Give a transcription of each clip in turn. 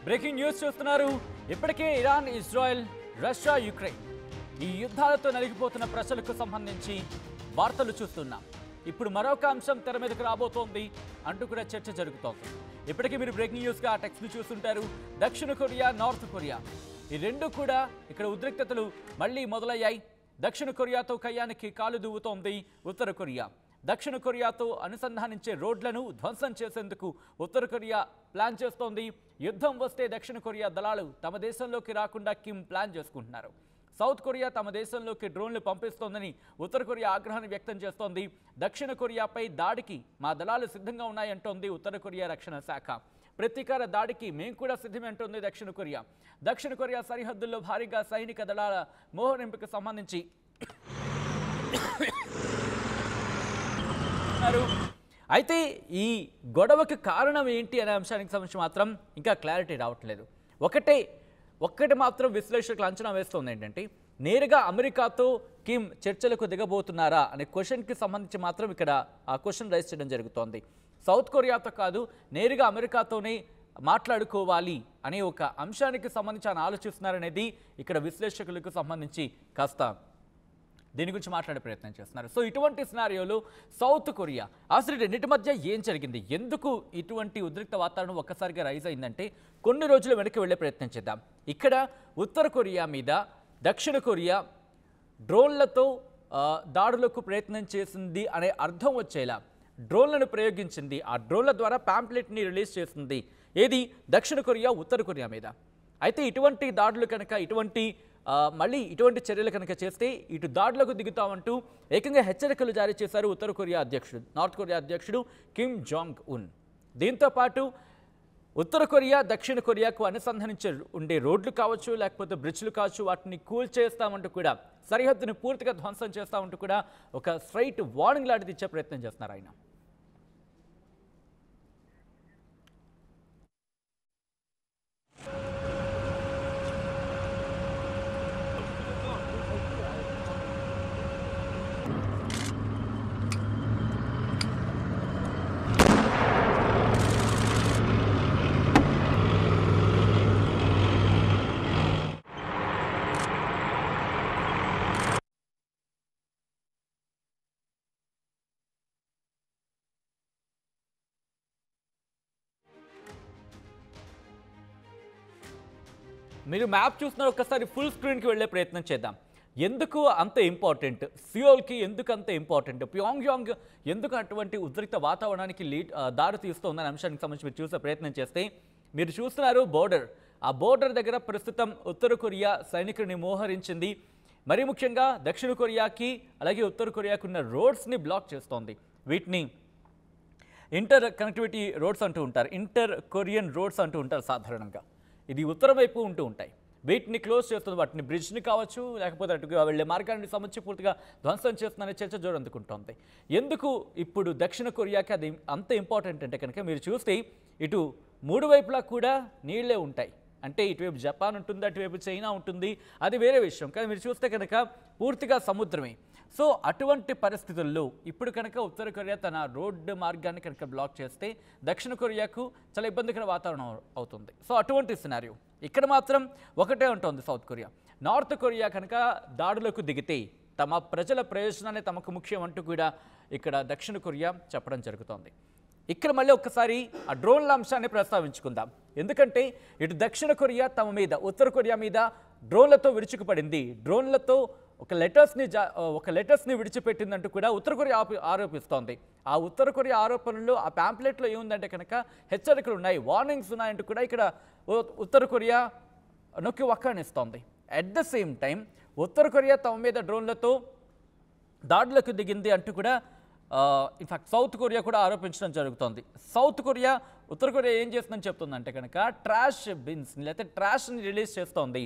breaking news చూస్తున్నారు ఇప్పటికే Iran Israel Russia Ukraine ఈ యుద్ధాలతో నలిగిపోతున్న ప్రజలకు సంబంధించి వార్తలు చూస్తున్నాం ఇప్పుడు మరొక అంశం తెర మీదకు రాబోతోంది అంటూ కూడా చర్చ జరుగుతోంది ఇప్పటికే మీరు బ్రేకింగ్ న్యూస్గా ఆ టెక్స్ట్ను చూస్తుంటారు దక్షిణ కొరియా నార్త్ కొరియా ఈ రెండు కూడా ఇక్కడ ఉద్రిక్తతలు మళ్ళీ మొదలయ్యాయి దక్షిణ కొరియాతో కయ్యానికి కాలు దువ్వుతోంది ఉత్తర కొరియా దక్షిణ కొరియాతో అనుసంధానించే రోడ్లను ధ్వంసం చేసేందుకు ఉత్తర కొరియా ప్లాన్ చేస్తోంది యుద్ధం వస్తే దక్షిణ కొరియా దళాలు తమ దేశంలోకి రాకుండా కిమ్ ప్లాన్ చేసుకుంటున్నారు సౌత్ కొరియా తమ దేశంలోకి డ్రోన్లు పంపిస్తోందని ఉత్తర కొరియా ఆగ్రహాన్ని వ్యక్తం చేస్తోంది దక్షిణ కొరియాపై దాడికి మా దళాలు సిద్ధంగా ఉన్నాయంటోంది ఉత్తర కొరియా రక్షణ శాఖ ప్రతీకార దాడికి మేం కూడా సిద్ధమే అంటోంది దక్షిణ కొరియా దక్షిణ కొరియా సరిహద్దుల్లో భారీగా సైనిక దళాల మోహరింపుకు సంబంధించి ఉన్నారు అయితే ఈ గొడవకి కారణం ఏంటి అనే అంశానికి సంబంధించి మాత్రం ఇంకా క్లారిటీ రావట్లేదు ఒకటే ఒక్కటి మాత్రం విశ్లేషకులు అంచనా వేస్తుంది ఏంటంటే నేరుగా అమెరికాతో కిమ్ చర్చలకు దిగబోతున్నారా అనే క్వశ్చన్కి సంబంధించి మాత్రం ఇక్కడ ఆ క్వశ్చన్ రైజ్ చేయడం జరుగుతోంది సౌత్ కొరియాతో కాదు నేరుగా అమెరికాతోనే మాట్లాడుకోవాలి అనే ఒక అంశానికి సంబంధించి ఆయన ఆలోచిస్తున్నారనేది ఇక్కడ విశ్లేషకులకు సంబంధించి కాస్త దీని గురించి మాట్లాడే ప్రయత్నం చేస్తున్నారు సో ఇటువంటి సినారియోలో సౌత్ కొరియా అసలు రెండింటి మధ్య ఏం జరిగింది ఎందుకు ఇటువంటి ఉద్రిక్త వాతావరణం ఒక్కసారిగా రైజ్ అయిందంటే కొన్ని రోజులు వెనక్కి వెళ్ళే ప్రయత్నం చేద్దాం ఇక్కడ ఉత్తర కొరియా మీద దక్షిణ కొరియా డ్రోన్లతో ఆ, దాడులకు ప్రయత్నం చేసింది అనే అర్థం వచ్చేలా డ్రోన్లను ప్రయోగించింది ఆ డ్రోన్ల ద్వారా ప్యాంప్లెట్ని రిలీజ్ చేసింది ఏది దక్షిణ కొరియా ఉత్తర కొరియా మీద అయితే ఇటువంటి దాడులు కనుక ఇటువంటి ఆ, మళ్ళీ ఇటువంటి చర్యలు కనుక చేస్తే ఇటు దాడులకు దిగుతామంటూ ఏకంగా హెచ్చరికలు జారీ చేశారు ఉత్తర కొరియా అధ్యక్షుడు నార్త్ కొరియా అధ్యక్షుడు కిమ్ జాంగ్ ఉన్ దీంతో పాటు ఉత్తర కొరియా దక్షిణ కొరియాకు అనుసంధానించే ఉండే రోడ్లు కావచ్చు లేకపోతే బ్రిడ్జ్లు కావచ్చు వాటిని కూల్ చేస్తామంటూ కూడా సరిహద్దుని పూర్తిగా ధ్వంసం చేస్తామంటూ కూడా ఒక స్ట్రైట్ వార్నింగ్ లాంటిది ఇచ్చే ప్రయత్నం చేస్తున్నారు ఆయన మీరు మ్యాప్ చూస్తున్న ఒక్కసారి ఫుల్ స్క్రీన్కి వెళ్ళే ప్రయత్నం చేద్దాం ఎందుకు అంత ఇంపార్టెంట్ సియోల్కి ఎందుకు అంత ఇంపార్టెంట్ ప్యాంగ్ యాంగ్ ఎందుకు అటువంటి ఉద్రిక్త వాతావరణానికి లీడ్ ఆ, దారి తీస్తోందనే అంశానికి సంబంధించి మీరు చూసే ప్రయత్నం చేస్తే మీరు చూస్తున్నారు బోర్డర్ ఆ బోర్డర్ దగ్గర ప్రస్తుతం ఉత్తర కొరియా సైనికుడిని మోహరించింది మరీ ముఖ్యంగా దక్షిణ కొరియాకి అలాగే ఉత్తర కొరియాకు ఉన్న రోడ్స్ని బ్లాక్ చేస్తోంది వీటిని ఇంటర్ కనెక్టివిటీ రోడ్స్ అంటూ ఉంటారు ఇంటర్ కొరియన్ రోడ్స్ అంటూ ఉంటారు సాధారణంగా ఇది ఉత్తరం వైపు ఉంటూ ఉంటాయి వీటిని క్లోజ్ చేస్తుంది వాటిని బ్రిడ్జ్ని కావచ్చు లేకపోతే అటుగా వెళ్ళే మార్గాన్ని సంబంధించి పూర్తిగా ధ్వంసం చేస్తుందనే చర్చ జోరందుకుంటోంది ఎందుకు ఇప్పుడు దక్షిణ కొరియాకి అది అంత ఇంపార్టెంట్ అంటే కనుక మీరు చూస్తే ఇటు మూడు వైపులా కూడా నీళ్లే ఉంటాయి అంటే ఇటువైపు జపాన్ ఉంటుంది అటువైపు చైనా ఉంటుంది అది వేరే విషయం కానీ మీరు చూస్తే కనుక పూర్తిగా సముద్రమే సో అటువంటి పరిస్థితుల్లో ఇప్పుడు కనుక ఉత్తర కొరియా తన రోడ్డు మార్గాన్ని కనుక బ్లాక్ చేస్తే దక్షిణ కొరియాకు చాలా ఇబ్బందికర వాతావరణం అవుతుంది సో అటువంటి సినారియో ఇక్కడ మాత్రం ఒకటే ఉంటుంది సౌత్ కొరియా నార్త్ కొరియా కనుక దాడులకు దిగితే తమ ప్రజల ప్రయోజనాన్ని తమకు ముఖ్యం అంటూ కూడా ఇక్కడ దక్షిణ కొరియా చెప్పడం జరుగుతోంది ఇక్కడ మళ్ళీ ఒక్కసారి ఆ డ్రోన్ల అంశాన్ని ప్రస్తావించుకుందాం ఎందుకంటే ఇటు దక్షిణ కొరియా తమ మీద ఉత్తర కొరియా మీద డ్రోన్లతో విరుచుకుపడింది డ్రోన్లతో ఒక లెటర్స్ని జా ఒక లెటర్స్ని విడిచిపెట్టిందంటూ కూడా ఉత్తర కొరియా ఆపి ఆరోపిస్తోంది ఆ ఉత్తర కొరియా ఆరోపణలు ఆ ప్యాంప్లెట్లో ఏముందంటే కనుక హెచ్చరికలు ఉన్నాయి వార్నింగ్స్ ఉన్నాయంటూ కూడా ఇక్కడ ఉ- ఉత్తర కొరియా నొక్కి వక్కాణిస్తోంది అట్ ద సేమ్ టైం ఉత్తర కొరియా తమ మీద డ్రోన్లతో దాడులకు దిగింది అంటూ కూడా ఇన్ఫాక్ట్ సౌత్ కొరియా కూడా ఆరోపించడం జరుగుతోంది సౌత్ కొరియా ఉత్తర కొరియా ఏం చేస్తుందని చెప్తుందంటే కనుక ట్రాష్ బిన్స్ని లేకపోతే ట్రాష్ని రిలీజ్ చేస్తోంది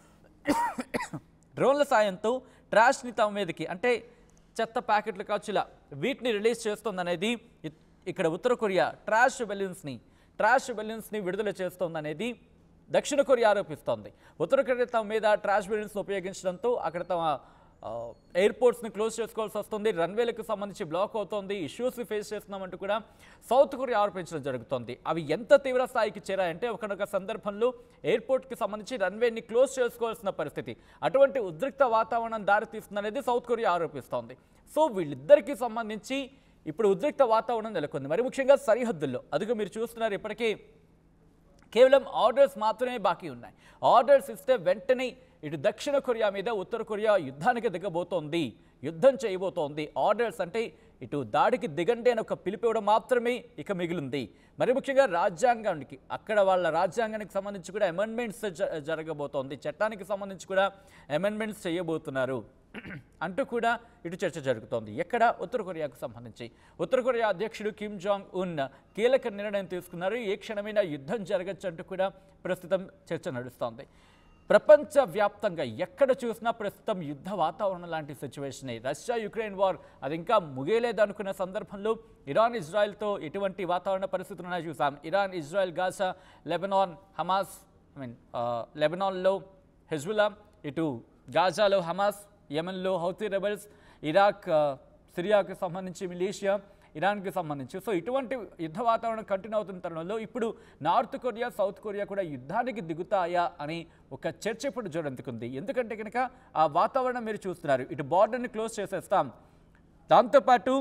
డ్రోన్ల సాయంతో ట్రాష్ని తమ మీదకి అంటే చెత్త ప్యాకెట్లు కావచ్చు ఇలా వీటిని రిలీజ్ చేస్తోందనేది ఇ- ఇక్కడ ఉత్తర కొరియా ట్రాష్ బెలూన్స్ని ట్రాష్ బెలూన్స్ని విడుదల చేస్తోందనేది దక్షిణ కొరియా ఆరోపిస్తోంది ఉత్తర కొరియా తమ మీద ట్రాష్ బెలూన్స్ని ఉపయోగించడంతో అక్కడ తమ ఎయిర్పోర్ట్స్ని క్లోజ్ చేసుకోవాల్సి వస్తుంది రన్వేలకు సంబంధించి బ్లాక్ అవుతోంది ఇష్యూస్ ఫేస్ చేస్తున్నామంటూ కూడా సౌత్ కొరియా ఆరోపించడం జరుగుతోంది అవి ఎంత తీవ్ర స్థాయికి చేరాయంటే ఒకనొక సందర్భంలో ఎయిర్పోర్ట్కి సంబంధించి రన్వేని క్లోజ్ చేసుకోవాల్సిన పరిస్థితి అటువంటి ఉద్రిక్త వాతావరణం దారితీస్తుందనేది సౌత్ కొరియా ఆరోపిస్తోంది సో వీళ్ళిద్దరికీ సంబంధించి ఇప్పుడు ఉద్రిక్త వాతావరణం నెలకొంది మరి ముఖ్యంగా సరిహద్దుల్లో అదిగో మీరు చూస్తున్నారు ఇప్పటికీ కేవలం ఆర్డర్స్ మాత్రమే బాకీ ఉన్నాయి ఆర్డర్స్ ఇస్తే వెంటనే ఇటు దక్షిణ కొరియా మీద ఉత్తర కొరియా యుద్ధానికి దిగబోతోంది యుద్ధం చేయబోతోంది ఆర్డర్స్ అంటే ఇటు దాడికి దిగండి అని ఒక పిలిపివ్వడం మాత్రమే ఇక మిగిలింది మరి ముఖ్యంగా రాజ్యాంగానికి అక్కడ వాళ్ళ రాజ్యాంగానికి సంబంధించి కూడా అమెండ్మెంట్స్ జరగబోతోంది చట్టానికి సంబంధించి కూడా అమెండ్మెంట్స్ చేయబోతున్నారు అంటూ కూడా ఇటు చర్చ జరుగుతోంది ఎక్కడ ఉత్తర కొరియాకు సంబంధించి ఉత్తర కొరియా అధ్యక్షుడు కిమ్ జాంగ్ ఉన్ కీలక నిర్ణయం తీసుకున్నారు ఏ క్షణమైనా యుద్ధం జరగచ్చు అంటూ కూడా ప్రస్తుతం చర్చ నడుస్తోంది ప్రపంచవ్యాప్తంగా ఎక్కడ చూసినా ప్రస్తుతం యుద్ధ వాతావరణం లాంటి సిచ్యువేషనే రష్యా యుక్రెయిన్ వార్ అది ఇంకా ముగియలేదు అనుకున్న సందర్భంలో ఇరాన్ ఇజ్రాయెల్తో ఎటువంటి వాతావరణ పరిస్థితులు ఉన్నాయో చూసాం Iran Israel Gaza Lebanon Hamas I mean లెబనాన్లో హెజ్బుల్లా ఇటు గాజాలో హమాస్ యెమెన్లో హౌతీ రెబల్స్ ఇరాక్ ఆ, సిరియాకు సంబంధించి మిలీషియా ఇరాన్కి సంబంధించి సో ఇటువంటి యుద్ధ వాతావరణం కంటిన్యూ అవుతున్న తరుణంలో ఇప్పుడు నార్త్ కొరియా సౌత్ కొరియా కూడా యుద్ధానికి దిగుతాయా అని ఒక చర్చ ఇప్పుడు జోరందుకుంది ఎందుకంటే కనుక ఆ వాతావరణం మీరు చూస్తున్నారు ఇటు బార్డర్ని క్లోజ్ చేసేస్తాం దాంతోపాటు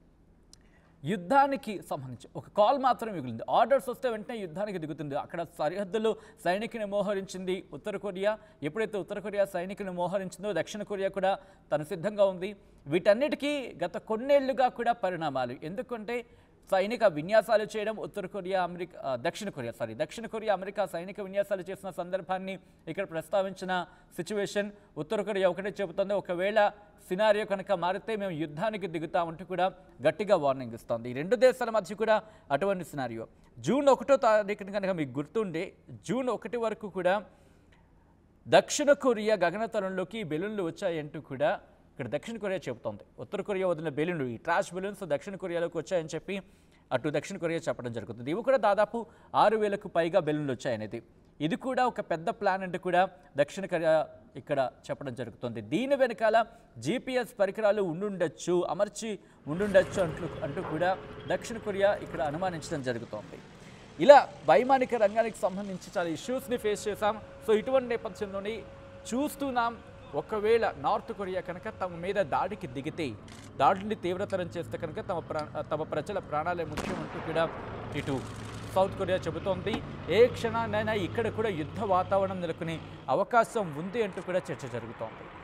యుద్ధానికి సంబంధించి ఒక కాల్ మాత్రం మిగిలింది ఆర్డర్స్ వస్తే వెంటనే యుద్ధానికి దిగుతుంది అక్కడ సరిహద్దులో సైనికుని మోహరించింది ఉత్తర కొరియా ఎప్పుడైతే ఉత్తర కొరియా సైనికుని మోహరించిందో దక్షిణ కొరియా కూడా తను సిద్ధంగా ఉంది వీటన్నిటికీ గత కొన్నేళ్లుగా కూడా పరిణామాలు ఎందుకంటే సైనిక విన్యాసాలు చేయడం ఉత్తర కొరియా అమెరికా ఆ, దక్షిణ కొరియా సారీ దక్షిణ కొరియా అమెరికా సైనిక విన్యాసాలు చేసిన సందర్భాన్ని ఇక్కడ ప్రస్తావించిన సిచ్యువేషన్ ఉత్తర కొరియా ఒకటే చెబుతుంది ఒకవేళ సినారియో కనుక మారితే మేము యుద్ధానికి దిగుతామంటూ కూడా గట్టిగా వార్నింగ్ ఇస్తోంది ఈ రెండు దేశాల మధ్య కూడా అటువంటి సినారియో జూన్ ఒకటో తారీఖున కనుక మీకు గుర్తుండే జూన్ ఒకటి వరకు కూడా దక్షిణ కొరియా గగనతలంలోకి ఈ బెలూన్లు వచ్చాయంటూ కూడా ఇక్కడ దక్షిణ కొరియా చెబుతోంది ఉత్తర కొరియా వదిలిన బెలూన్లు ఈ ట్రాష్ బెలూన్స్ దక్షిణ కొరియాలోకి వచ్చాయని చెప్పి అటు దక్షిణ కొరియా చెప్పడం జరుగుతుంది ఇవి కూడా దాదాపు ఆరు వేలకు పైగా బెలూన్లు వచ్చాయనేది ఇది కూడా ఒక పెద్ద ప్లాన్ అంటూ కూడా దక్షిణ కొరియా ఇక్కడ చెప్పడం జరుగుతుంది దీని వెనకాల జీపీఎస్ పరికరాలు ఉండుండొచ్చు అమర్చి ఉండుండొచ్చు అంటూ అంటూ కూడా దక్షిణ కొరియా ఇక్కడ అనుమానించడం జరుగుతోంది ఇలా వైమానిక రంగానికి సంబంధించి చాలా ఇష్యూస్ని ఫేస్ చేశాం సో ఇటువంటి నేపథ్యంలోని చూస్తున్నాం ఒకవేళ నార్త్ కొరియా కనుక తమ మీద దాడికి దిగితే దాడిని తీవ్రతరం చేస్తే కనుక తమ ప్రా తమ ప్రజల ప్రాణాలే ముఖ్యం అంటూ కూడా ఇటు సౌత్ కొరియా చెబుతోంది ఏ క్షణాన్నైనా ఇక్కడ కూడా యుద్ధ వాతావరణం నెలకొనే అవకాశం ఉంది అంటూ కూడా చర్చ జరుగుతోంది